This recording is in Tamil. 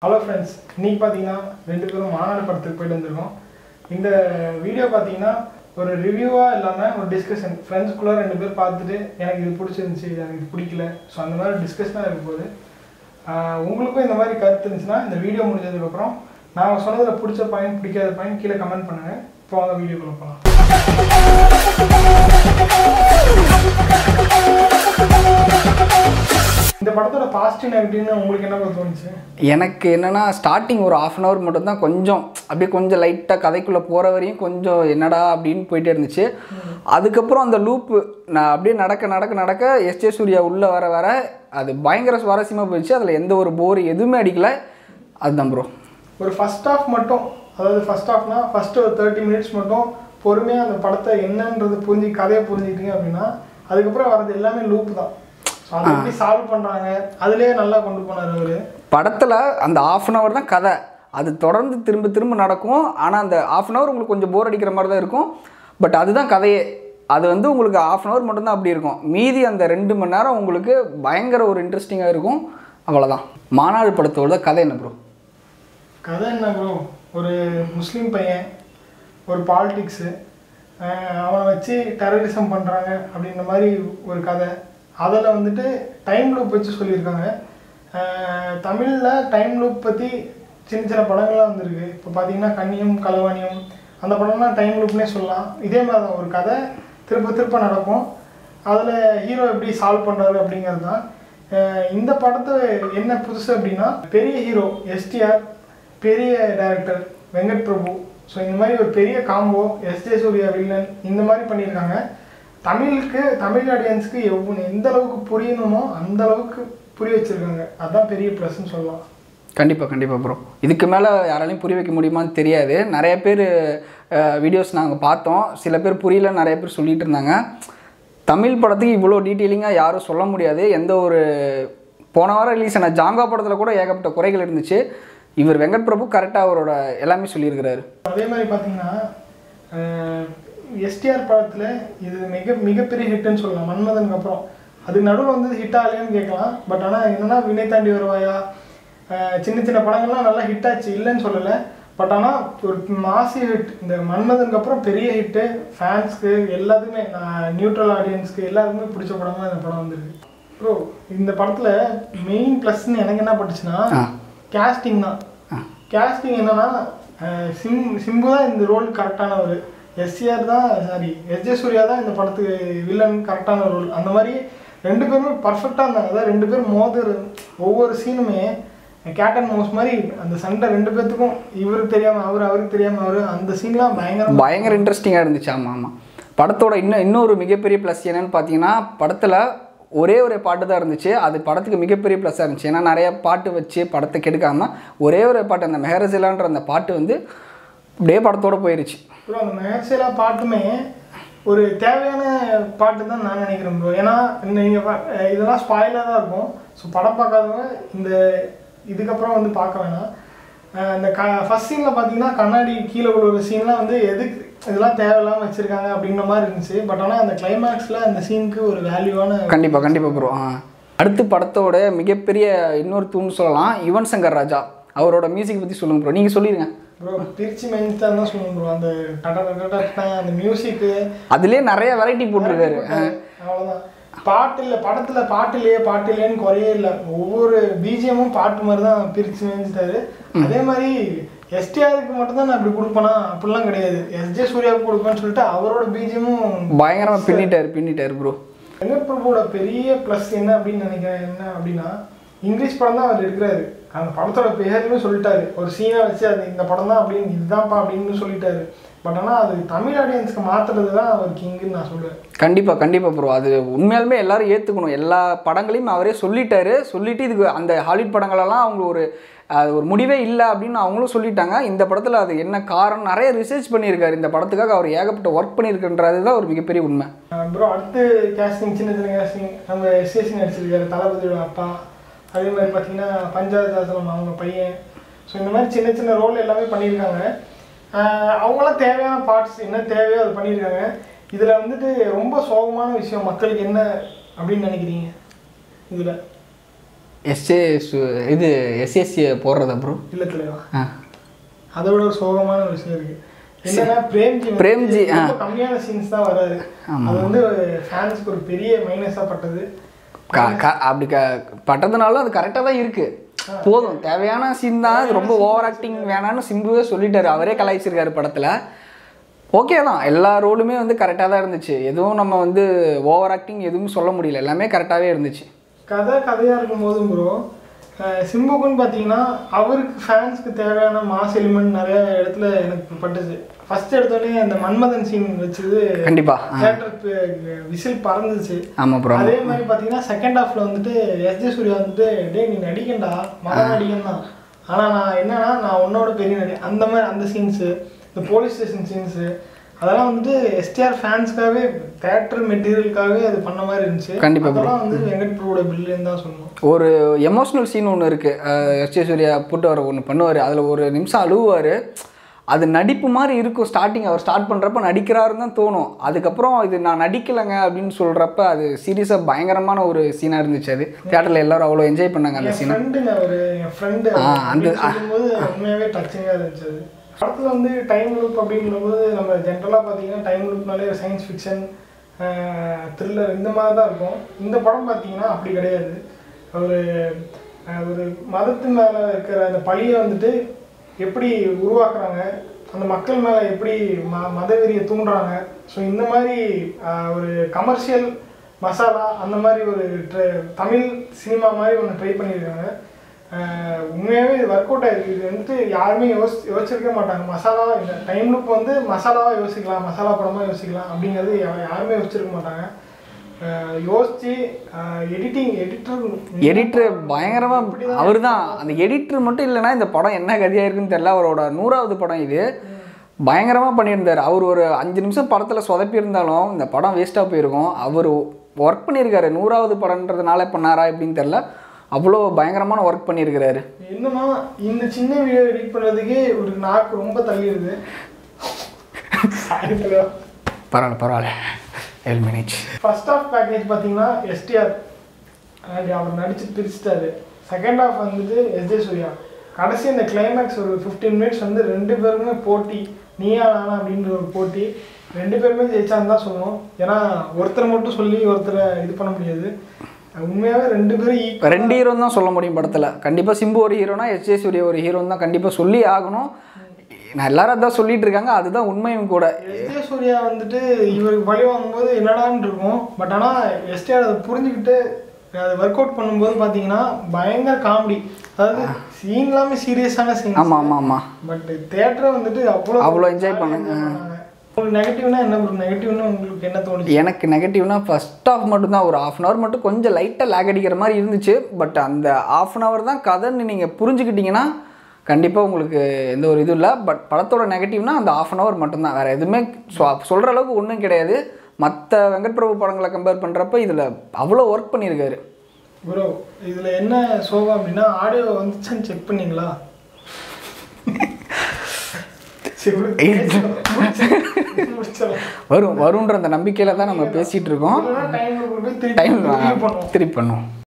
ஹலோ ஃப்ரெண்ட்ஸ் இன்னைக்கு பார்த்தீங்கன்னா ரெண்டு பேரும் மாநாடு படத்துக்கு போயிட்டு வந்திருக்கோம் இந்த வீடியோ பார்த்தீங்கன்னா ஒரு ரிவ்யூவாக இல்லாமல் ஒரு டிஸ்கஷன் ஃப்ரெண்ட்ஸ்குள்ளே ரெண்டு பேர் பார்த்துட்டு எனக்கு இது பிடிச்சிருந்துச்சி எனக்கு இது பிடிக்கல ஸோ அந்த மாதிரி டிஸ்கஷனாக இருக்க போகுது ஆஹ் உங்களுக்கும் இந்த மாதிரி கருத்து இருந்துச்சுன்னா இந்த வீடியோ முடிஞ்சதுக்கப்புறம் நான் சொன்னதில் பிடிச்ச பாயிண்ட் பிடிக்காத பாயிண்ட் கீழே கமெண்ட் பண்ணுங்கள் இப்போ வாங்க வீடியோக்குள்ளே போகலாம் இந்த படத்தோட பாசிட்டிவ் நெகட்டிவ்னு உங்களுக்கு என்ன தோணுச்சு எனக்கு என்னன்னா ஸ்டார்டிங் ஒரு ஆஃப் அன் ஹவர் மட்டும் தான் கொஞ்சம் அப்படியே கொஞ்சம் லைட்டாக கதைக்குள்ளே போகிற வரையும் கொஞ்சம் என்னடா அப்படின்னு போயிட்டே இருந்துச்சு அதுக்கப்புறம் அந்த லூப்பு நான் அப்படியே நடக்க நடக்க நடக்க எஸ்ஜே சூர்யா உள்ளே வர வர அது பயங்கர சுவாரஸ்யமாக போயிடுச்சு அதில் எந்த ஒரு போர் எதுவுமே அடிக்கல அதுதான் ப்ரோ ஒரு ஃபர்ஸ்ட் ஹாஃப் மட்டும் அதாவது ஃபர்ஸ்ட் ஹாஃப்னா ஃபர்ஸ்ட் ஒரு தேர்ட்டி மினிட்ஸ் மட்டும் பொறுமையாக அந்த படத்தை என்னன்றது புரிஞ்சு கதையை புரிஞ்சுக்கிட்டீங்க அப்படின்னா அதுக்கப்புறம் வரது எல்லாமே லூப் தான் ஸோ அதை எப்படி சால்வ் பண்ணுறாங்க அதுலேயே நல்லா கொண்டு போனார் அவர் படத்தில் அந்த ஆஃப் அன் ஹவர் தான் கதை அது தொடர்ந்து திரும்ப திரும்ப நடக்கும் ஆனால் அந்த ஆஃப் அன் ஹவர் உங்களுக்கு கொஞ்சம் போர் அடிக்கிற மாதிரி தான் இருக்கும் பட் அதுதான் கதையே அது வந்து உங்களுக்கு ஆஃப் அன் ஹவர் மட்டும்தான் அப்படி இருக்கும் மீதி அந்த ரெண்டு மணி நேரம் உங்களுக்கு பயங்கர ஒரு இன்ட்ரெஸ்டிங்காக இருக்கும் அவ்வளோதான் மாநாடு படத்தோட கதை என்ன ப்ரோ கதை என்ன ப்ரோ ஒரு முஸ்லீம் பையன் ஒரு பாலிடிக்ஸு அவனை வச்சு டெரரிசம் பண்ணுறாங்க அப்படின்ற மாதிரி ஒரு கதை அதில் வந்துட்டு டைம் லூப் வச்சு சொல்லியிருக்காங்க தமிழில் டைம் லூப் பற்றி சின்ன சின்ன படங்கள்லாம் வந்திருக்கு இப்போ பார்த்தீங்கன்னா கன்னியம் கலவாணியம் அந்த படம்லாம் டைம் லூப்னே சொல்லலாம் இதே மாதிரி தான் ஒரு கதை திருப்ப திருப்ப நடக்கும் அதில் ஹீரோ எப்படி சால்வ் பண்ணுறாரு அப்படிங்கிறது தான் அஹ் இந்த படத்தை என்ன புதுசு அப்படின்னா பெரிய ஹீரோ எஸ்டிஆர் பெரிய டைரக்டர் வெங்கட் பிரபு ஸோ இந்த மாதிரி ஒரு பெரிய காம்போ எஸ்ஜே சூர்யா வில்லன் இந்த மாதிரி பண்ணியிருக்காங்க தமிழுக்கு தமிழ் ஆடியன்ஸ்க்கு எவ்வளோ எந்த அளவுக்கு புரியணுமோ அந்த அளவுக்கு புரிய வச்சிருக்காங்க அதுதான் பெரிய ப்ளஸ்ன்னு சொல்லலாம் கண்டிப்பாக கண்டிப்பாக ப்ரோ இதுக்கு மேலே யாராலையும் புரிய வைக்க முடியுமான்னு தெரியாது நிறைய பேர் வீடியோஸ் நாங்கள் பார்த்தோம் சில பேர் புரியல நிறைய பேர் சொல்லிட்டு இருந்தாங்க தமிழ் படத்துக்கு இவ்வளோ டீட்டெயிலிங்காக யாரும் சொல்ல முடியாது எந்த ஒரு போன வாரம் ரிலீஸ் ஆன ஜாங்கா படத்தில் கூட ஏகப்பட்ட குறைகள் இருந்துச்சு இவர் வெங்கட் பிரபு கரெக்டாக அவரோட எல்லாமே சொல்லியிருக்கிறாரு அதே மாதிரி பார்த்தீங்கன்னா எஸ்டிஆர் படத்தில் இது மிக மிகப்பெரிய ஹிட்னு சொல்லலாம் மன்மதனுக்கு அப்புறம் அதுக்கு நடுவில் வந்து ஹிட் ஆகலையான்னு கேட்கலாம் பட் ஆனால் என்னன்னா வினை தாண்டி வருவாயா அஹ் சின்ன சின்ன படங்கள்லாம் நல்லா ஹிட் ஆச்சு இல்லைன்னு சொல்லலை பட் ஆனால் ஒரு மாசி ஹிட் இந்த மன்மதனுக்கு அப்புறம் பெரிய ஹிட்டு ஃபேன்ஸ்க்கு எல்லாத்துக்குமே நியூட்ரல் ஆடியன்ஸ்க்கு எல்லாருக்குமே பிடிச்ச படமாக இந்த படம் வந்திருக்கு ப்ரோ இந்த படத்தில் மெயின் ப்ளஸ்ன்னு எனக்கு என்ன பட்டுச்சுன்னா ஆ. கேஸ்டிங் தான் கேஸ்டிங் என்னன்னா அஹ் சிம் சிம்பு தான் இந்த ரோல் கரெக்டானவர் எஸ்சிஆர் தான் சாரி எஸ்ஜே சூர்யா தான் இந்த படத்துக்கு வில்லன் கரெக்டான ரோல் அந்த மாதிரி ரெண்டு பேருமே பர்ஃபெக்டாக இருந்தாங்க அதாவது ரெண்டு பேரும் மோதுற ஒவ்வொரு சீனுமே கேட் அண்ட் மவுஸ் மாதிரி அந்த சண்டை ரெண்டு பேர்த்துக்கும் இவருக்கு தெரியாமல் அவர் அவருக்கு தெரியாமல் அவர் அந்த சீன்லாம் பயங்கரம் பயங்கர இன்ட்ரெஸ்டிங்காக இருந்துச்சு ஆமாம் ஆமாம் படத்தோட இன்னும் இன்னொரு மிகப்பெரிய ப்ளஸ் என்னன்னு பார்த்தீங்கன்னா படத்தில் ஒரே ஒரு பாட்டு தான் இருந்துச்சு அது படத்துக்கு மிகப்பெரிய ப்ளஸ்ஸாக இருந்துச்சு ஏன்னா நிறைய பாட்டு வச்சு படத்தை கெடுக்காம ஒரே ஒரு பாட்டு அந்த மெஹரசிலான்ற அந்த பாட்டு வந்து அப்படியே படத்தோட போயிருச்சு அப்புறம் அந்த மேக்ஸிலா பாட்டுமே ஒரு தேவையான பாட்டு தான் நான் நினைக்கிறேன் ப்ரோ ஏன்னா நீங்கள் இதெல்லாம் ஸ்பாயிலாக தான் இருக்கும் ஸோ படம் பார்க்காதவங்க இந்த இதுக்கப்புறம் வந்து பார்க்க வேணாம் அஹ் இந்த க ஃபஸ்ட் சீனில் பார்த்தீங்கன்னா கண்ணாடி கீழே விழுற சீன்லாம் வந்து எதுக்கு இதெல்லாம் தேவையில்லாமல் வச்சுருக்காங்க அப்படின்ற மாதிரி இருந்துச்சு பட் ஆனால் அந்த கிளைமேக்ஸில் அந்த சீனுக்கு ஒரு வேல்யூவான கண்டிப்பாக கண்டிப்பாக ப்ரோ ஆ அடுத்து படத்தோட மிகப்பெரிய இன்னொரு தூண் சொல்லலாம் யுவன் சங்கர் ராஜா அவரோட மியூசிக் பற்றி சொல்லுங்க ப்ரோ நீங்கள் சொல்லிடுங்க ப்ரோ பிரிச்சு மென்தான் தான் சொல்லணும் ப்ரோ அந்த டட டட டட அந்த மியூசிக்கு அதுலேயே நிறைய வெரைட்டி போட்டிருக்காரு அவ்வளோதான் பாட்டு இல்லை படத்தில் பாட்டு இல்லையே பாட்டு இல்லையேன்னு குறையே இல்லை ஒவ்வொரு பிஜிஎம்மும் பாட்டு மாதிரி தான் பிரித்து மேய்ஞ்சிட்டாரு அதே மாதிரி எஸ்டிஆருக்கு மட்டும்தான் நான் இப்படி கொடுப்பேனா அப்படிலாம் கிடையாது எஸ்ஜே சூர்யாவுக்கு கொடுப்பேன்னு சொல்லிட்டு அவரோட பிஜிஎமும் பயங்கரமாக பின்னிட்டாரு பின்னிட்டாரு ப்ரோ வெங்கட் பிரபுவோட பெரிய ப்ளஸ் என்ன அப்படின்னு நினைக்கிறேன் என்ன அப்படின்னா இங்கிலீஷ் படம் தான் அவர் எடுக்கிறாரு அந்த படத்தோட பேருமே சொல்லிட்டாரு ஒரு சீனை வச்சு அது இந்த படம் தான் அப்படின்னு இதுதான்ப்பா அப்படின்னு சொல்லிட்டாரு பட் ஆனால் அது தமிழ் ஆடியன்ஸ்க்கு மாற்றுறது தான் அவர் கிங்குன்னு நான் சொல்லுவேன் கண்டிப்பாக கண்டிப்பாக ப்ரோ அது உண்மையாலுமே எல்லாரும் ஏற்றுக்கணும் எல்லா படங்களையும் அவரே சொல்லிட்டாரு சொல்லிட்டு இதுக்கு அந்த ஹாலிவுட் படங்களெல்லாம் அவங்க ஒரு அது ஒரு முடிவே இல்லை அப்படின்னு அவங்களும் சொல்லிட்டாங்க இந்த படத்தில் அது என்ன காரணம் நிறைய ரிசர்ச் பண்ணியிருக்காரு இந்த படத்துக்காக அவர் ஏகப்பட்ட ஒர்க் பண்ணியிருக்குன்றது தான் ஒரு மிகப்பெரிய உண்மை ப்ரோ அடுத்து கேஸ்டிங் சின்ன சின்ன கேஸ்டிங் நம்ம எஸ்எஸ்சி நடிச்சிருக்காரு தளபதியோட அப்பா அதே மாதிரி பார்த்தீங்கன்னா பஞ்சாயத்தாசலம் அவங்க பையன் ஸோ இந்த மாதிரி சின்ன சின்ன ரோல் எல்லாமே பண்ணியிருக்காங்க ஆஹ் அவங்களாம் தேவையான பார்ட்ஸ் என்ன தேவையோ அது பண்ணியிருக்காங்க இதில் வந்துட்டு ரொம்ப சோகமான விஷயம் மக்களுக்கு என்ன அப்படின்னு நினைக்கிறீங்க இதில் எஸ்ஏ இது எஸ்எஸ்சி போடுறதா ப்ரோ இல்ல தலைவா ஆ அதை விட ஒரு சோகமான ஒரு விஷயம் இருக்கு என்னன்னா பிரேம்ஜி வந்து பிரேம்ஜி, ஆ. ரொம்ப கம்மியான சீன்ஸ் தான் வராது அது வந்து ஃபேன்ஸ்க்கு ஒரு பெரிய மைனஸா பட்டது க க அப்படி க பட்டதுனால அது கரெக்டாக தான் இருக்குது போதும் தேவையான சீன் தான் அது ரொம்ப ஓவர் ஆக்டிங் வேணான்னு சிம்புவே சொல்லிட்டாரு அவரே கலாய்ச்சிருக்காரு படத்தில் ஓகே தான் எல்லா ரோலுமே வந்து கரெக்டாக தான் இருந்துச்சு எதுவும் நம்ம வந்து ஓவர் ஆக்டிங் எதுவும் சொல்ல முடியல எல்லாமே கரெக்டாகவே இருந்துச்சு கதை கதையா இருக்கும் போதும் ப்ரோ சிம்புக்குன்னு பார்த்தீங்கன்னா அவருக்கு ஃபேன்ஸ்க்கு தேவையான மாஸ் எலிமெண்ட் நிறைய இடத்துல எனக்கு பட்டுச்சு ஃபர்ஸ்ட் எடுத்தோடனே அந்த மன்மதன் சீன் வச்சது கண்டிப்பாக தேட்டர் விசில் பறந்துச்சு ஆமாம் ப்ரோ அதே மாதிரி பார்த்தீங்கன்னா செகண்ட் ஹாஃப்ல வந்துட்டு எஸ் ஜே சூர்யா வந்துட்டு டேய் நீ நடிக்கண்டா மகா நடிகன் தான் ஆனால் நான் என்னன்னா நான் உன்னோட பெரிய நடி அந்த மாதிரி அந்த சீன்ஸு இந்த போலீஸ் ஸ்டேஷன் சீன்ஸு அதெல்லாம் வந்துட்டு எஸ்டிஆர் ஃபேன்ஸ்க்காகவே தேட்டர் மெட்டீரியலுக்காகவே அது பண்ண மாதிரி இருந்துச்சு கண்டிப்பா bro. அதெல்லாம் வந்து வெங்கட் பிரபுவோட பில்லுன்னு தான் சொல்லணும் ஒரு எமோஷ்னல் சீன் ஒன்று இருக்குது எஸ் ஜே சூர்யா புட்டு வர ஒன்று பண்ணுவார் அதில் ஒரு நிமிஷம் அழுவார் அது நடிப்பு மாதிரி இருக்கும் ஸ்டார்டிங் அவர் ஸ்டார்ட் பண்ணுறப்ப நடிக்கிறாருன்னு தான் தோணும் அதுக்கப்புறம் இது நான் நடிக்கலைங்க அப்படின்னு சொல்கிறப்ப அது சீரியஸாக பயங்கரமான ஒரு சீனாக இருந்துச்சு அது தேட்டரில் எல்லாரும் அவ்வளோ என்ஜாய் பண்ணாங்க அந்த என் சீனை ஃப்ரெண்டு ஒரு என் ஃப்ரெண்டு ஆ, அந்த- சொல்லும்போது உண்மையாகவே டச்சிங்காக இருந்துச்சு அது படத்தில் வந்து டைம் லூப் அப்படிங்கும்போது நம்ம ஜென்ரலாக பார்த்தீங்கன்னா டைம் லூப்னாலே சயின்ஸ் ஃபிக்ஷன் த்ரில்லர் இந்த மாதிரி தான் இருக்கும் இந்த படம் பார்த்தீங்கன்னா அப்படி கிடையாது ஒரு அஹ், ஒரு மதத்து மேலே இருக்கிற அந்த பழியை வந்துட்டு எப்படி உருவாக்குறாங்க அந்த மக்கள் மேலே எப்படி ம மதவெறியை தூண்டுறாங்க ஸோ இந்த மாதிரி அஹ், ஒரு கமர்ஷியல் மசாலா அந்த மாதிரி ஒரு ட்ரை- தமிழ் சினிமா மாதிரி ஒன்று ட்ரை பண்ணியிருக்காங்க அஹ் உண்மையாகவே இது ஒர்க் அவுட் ஆயிருக்கு இது வந்துட்டு யாருமே யோசி யோசிச்சிருக்க மாட்டாங்க மசாலா இந்த டைம் லுக் வந்து மசாலாவாக யோசிக்கலாம் மசாலா படமாக யோசிக்கலாம் அப்படிங்கிறது யா- யாருமே யோசிச்சிருக்க மாட்டாங்க அஹ் யோசிச்சு எடிட்டிங் எடிட்டர் எடிட்டர் பயங்கரமாக அவர் தான் அந்த எடிட்டர் மட்டும் இல்லைன்னா இந்த படம் என்ன கதையாக இருக்குன்னு தெரியல அவரோட நூறாவது படம் இது பயங்கரமாக பண்ணியிருந்தார் அவர் ஒரு அஞ்சு நிமிஷம் படத்தில் சொதப்பியிருந்தாலும் இந்த படம் வேஸ்ட்டாக போயிருக்கும் அவர் ஒர்க் பண்ணியிருக்காரு நூறாவது படம்ன்றதுனால பண்ணாரா எப்படின்னு தெரில அவ்வளோ பயங்கரமான ஒர்க் பண்ணியிருக்கிறாரு என்னன்னா இந்த சின்ன வீடியோ எடிட் பண்ணுறதுக்கே ஒரு நாக்கு ரொம்ப தள்ளிடுது பரவாயில்ல பரவாயில்ல ஏழு மினிட்ஸ் ஃபர்ஸ்ட் ஆஃப் பேக்கேஜ் பார்த்தீங்கன்னா எஸ்டிஆர் அவர் நடிச்சு பிரிச்சிட்டாரு செகண்ட் ஹாஃப் வந்துட்டு எஸ்ஜே சூர்யா கடைசி இந்த கிளைமேக்ஸ் ஒரு ஃபிஃப்டீன் மினிட்ஸ் வந்து ரெண்டு பேருமே போட்டி நீயா நானா அப்படின்ற ஒரு போட்டி ரெண்டு பேருமே ஜெயிச்சான்னு தான் சொல்லணும் ஏன்னா ஒருத்தர் மட்டும் சொல்லி ஒருத்தரை இது பண்ண முடியாது உண்மையாகவே ரெண்டு பேரும் equal- ரெண்டு ஹீரோ தான் சொல்ல முடியும் படத்தில் கண்டிப்பாக சிம்பு ஒரு ஹீரோனா எஸ் ஜே சூர்யா ஒரு ஹீரோ தான் கண்டிப்பாக சொல்லி ஆகணும் நான் எல்லாரும் அதான் சொல்லிட்டு இருக்காங்க அதுதான் உண்மையும் கூட எஸ்ஜே சூர்யா வந்துட்டு இவருக்கு பழி வாங்கும்போது என்னடான்னு இருக்கும் பட் ஆனால் எஸ்டிஆர் அதை புரிஞ்சுக்கிட்டு அதை ஒர்க் அவுட் பண்ணும்போது பார்த்தீங்கன்னா பயங்கர காமெடி அதாவது சீன் எல்லாமே சீரியஸான சீன் ஆமாம் ஆமாம் ஆமாம் பட் தேட்டரை வந்துட்டு அவ்வளோ அவ்வளோ enjoy பண்ணாங்க. உங்களுக்கு நெகட்டிவ்னா என்ன ப்ரோ நெகட்டிவ்னா உங்களுக்கு என்ன தோணுச்சு எனக்கு நெகட்டிவ்னா ஃபர்ஸ்ட் ஆஃப் மட்டும்தான் ஒரு ஆஃப் அன் ஹவர் மட்டும் கொஞ்சம் லைட்டாக லேக் அடிக்கிற மாதிரி இருந்துச்சு பட் அந்த ஆஃப் அன் ஹவர் தான் கதைன்னு நீங்கள் புரிஞ்சுக்கிட்டீங்கன்னா கண்டிப்பாக உங்களுக்கு எந்த ஒரு இதுவும் இல்லை பட் படத்தோட நெகட்டிவ்னா அந்த ஆஃப் அன் ஹவர் மட்டும்தான் வேறு எதுவுமே சொல்கிற அளவுக்கு ஒன்றும் கிடையாது மற்ற வெங்கட் பிரபு படங்களை கம்பேர் பண்ணுறப்ப இதில் அவ்வளோ ஒர்க் பண்ணியிருக்காரு ப்ரோ இதில் என்ன சோகம் அப்படின்னா ஆடியோ வந்துச்சான்னு செக் பண்ணீங்களா சரி, விடு. முடிச்சிடலாம். முடிச்சிடலாம். வரும் வருன்ற அந்த நம்பிக்கையில் தான் நம்ம பேசிகிட்டு இருக்கோம் இல்லைன்னா time ல கொண்டு போய் திருப்பி டைம் review பண்ணுவோம் திருப்பி பண்ணுவோம்